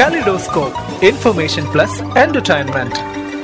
Kaleidoscope, information plus entertainment.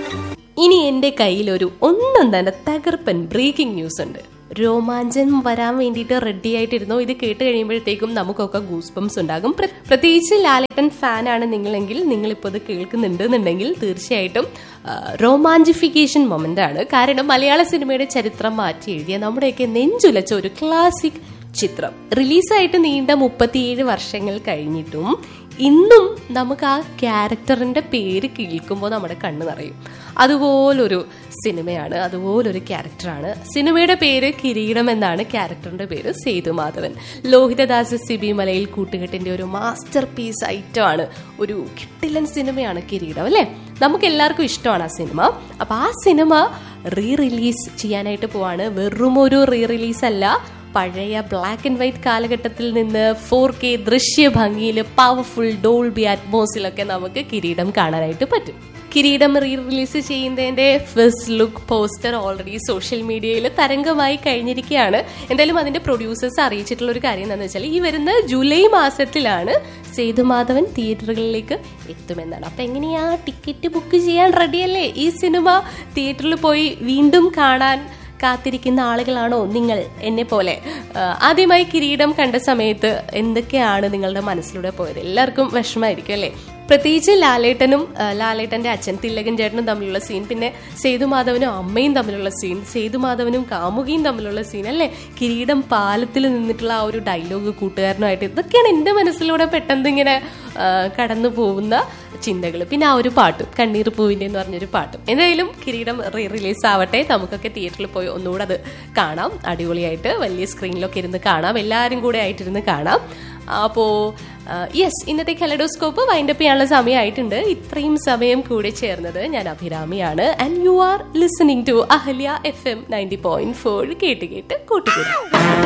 ഇനി എന്റെ കയ്യിൽ ഒരു ഒന്നും തന്നെ തകർപ്പൻ ബ്രേക്കിംഗ് ന്യൂസ് ഉണ്ട് രോമാഞ്ചം വരാൻ വേണ്ടിയിട്ട് റെഡി ആയിട്ടിരുന്നോ ഇത് കേട്ട് കഴിയുമ്പോഴത്തേക്കും നമുക്കൊക്കെ ഗൂസ്പംസ് ഉണ്ടാകും പ്ര- പ്രത്യേകിച്ച് ലാലേട്ടൻ ഫാനാണ് നിങ്ങളെങ്കിൽ നിങ്ങൾ ഇപ്പോൾ ഇത് കേൾക്കുന്നുണ്ട് എന്നുണ്ടെങ്കിൽ തീർച്ചയായിട്ടും റൊമാൻറ്റിഫിക്കേഷൻ മൊമെന്റ് ആണ് കാരണം മലയാള സിനിമയുടെ ചരിത്രം മാറ്റി എഴുതിയ നമ്മുടെയൊക്കെ നെഞ്ചുലച്ച ഒരു ക്ലാസിക് ചിത്രം റിലീസായിട്ട് നീണ്ട മുപ്പത്തിയേഴ് വർഷങ്ങൾ കഴിഞ്ഞിട്ടും ഇന്നും നമുക്ക് ആ ക്യാരക്ടറിന്റെ പേര് കേൾക്കുമ്പോൾ നമ്മുടെ കണ്ണ് നിറയും അതുപോലൊരു സിനിമയാണ് അതുപോലൊരു ക്യാരക്ടറാണ് സിനിമയുടെ പേര് കിരീടം എന്നാണ് ക്യാരക്ടറിന്റെ പേര് സേതുമാധവൻ ലോഹിതദാസ് സിബി മലയിൽ കൂട്ടുകെട്ടിന്റെ ഒരു മാസ്റ്റർ പീസ് ഐറ്റമാണ് ഒരു കിട്ടിലൻ സിനിമയാണ് കിരീടം അല്ലേ നമുക്ക് എല്ലാവർക്കും ഇഷ്ടമാണ് ആ സിനിമ അപ്പൊ ആ സിനിമ റീ റിലീസ് ചെയ്യാനായിട്ട് പോവാണ് വെറും ഒരു റീ റിലീസ് അല്ല പഴയ ബ്ലാക്ക് ആൻഡ് വൈറ്റ് കാലഘട്ടത്തിൽ നിന്ന് ഫോർ കെ ദൃശ്യ ഭംഗിയിൽ പവർഫുൾ ഡോൾബി അറ്റ്മോസിലൊക്കെ നമുക്ക് കിരീടം കാണാനായിട്ട് പറ്റും കിരീടം റീ റിലീസ് ചെയ്യുന്നതിന്റെ first look poster already social മീഡിയയിൽ തരംഗമായി കഴിഞ്ഞിരിക്കുകയാണ് എന്തായാലും അതിന്റെ പ്രൊഡ്യൂസേഴ്സ് അറിയിച്ചിട്ടുള്ള ഒരു കാര്യം എന്താണെന്ന് വെച്ചാൽ ഈ വരുന്ന ജൂലൈ മാസത്തിലാണ് സേതുമാധവൻ തിയേറ്ററുകളിലേക്ക് എത്തുമെന്നാണ് അപ്പൊ എങ്ങനെയാ ടിക്കറ്റ് ബുക്ക് ചെയ്യാൻ റെഡിയല്ലേ ഈ സിനിമ തിയേറ്ററിൽ പോയി വീണ്ടും കാണാൻ കാത്തിരിക്കുന്ന ആളുകളാണോ നിങ്ങൾ എന്നെ പോലെ ആ, ആദ്യമായി കിരീടം കണ്ട സമയത്ത് എന്തൊക്കെയാണ് നിങ്ങളുടെ മനസ്സിലൂടെ പോയത് എല്ലാവർക്കും വിഷമായിരിക്കും അല്ലേ പ്രത്യേകിച്ച് ലാലേട്ടനും ആ, ലാലേട്ടന്റെ അച്ഛൻ തില്ലകൻ ചേട്ടനും തമ്മിലുള്ള സീൻ പിന്നെ സേതുമാധവനും അമ്മയും തമ്മിലുള്ള സീൻ സേതുമാധവനും കാമുകിയും തമ്മിലുള്ള സീൻ അല്ലേ കിരീടം പാലത്തിൽ നിന്നിട്ടുള്ള ആ ഒരു ഡയലോഗ് കൂട്ടുകാരനുമായിട്ട് ഇതൊക്കെയാണ് എൻ്റെ മനസ്സിലൂടെ പെട്ടെന്ന് ഇങ്ങനെ ആ, കടന്നു പോകുന്ന ചിന്തകൾ പിന്നെ ആ ഒരു പാട്ടും കണ്ണീർ പൂവിന്റെ എന്ന് പറഞ്ഞൊരു പാട്ടും എന്തായാലും കിരീടം റീ റിലീസ് ആവട്ടെ നമുക്കൊക്കെ തിയേറ്ററിൽ പോയി ഒന്നുകൂടെ അത് കാണാം അടിപൊളിയായിട്ട് വലിയ സ്ക്രീനിലൊക്കെ ഇരുന്ന് കാണാം എല്ലാവരും കൂടെ ആയിട്ടിരുന്ന് കാണാം അപ്പോ യെസ് ഇന്നത്തെ കലഡോസ്കോപ്പ് വൈൻഡപ്പ് ചെയ്യാനുള്ള സമയമായിട്ടുണ്ട് ഇത്രയും സമയം കൂടെ ചേർന്നത് ഞാൻ അഭിരാമിയാണ് and you are listening to Ahalya F M ninety point four കേട്ട് കേട്ട് കൂട്ടുകൂടാം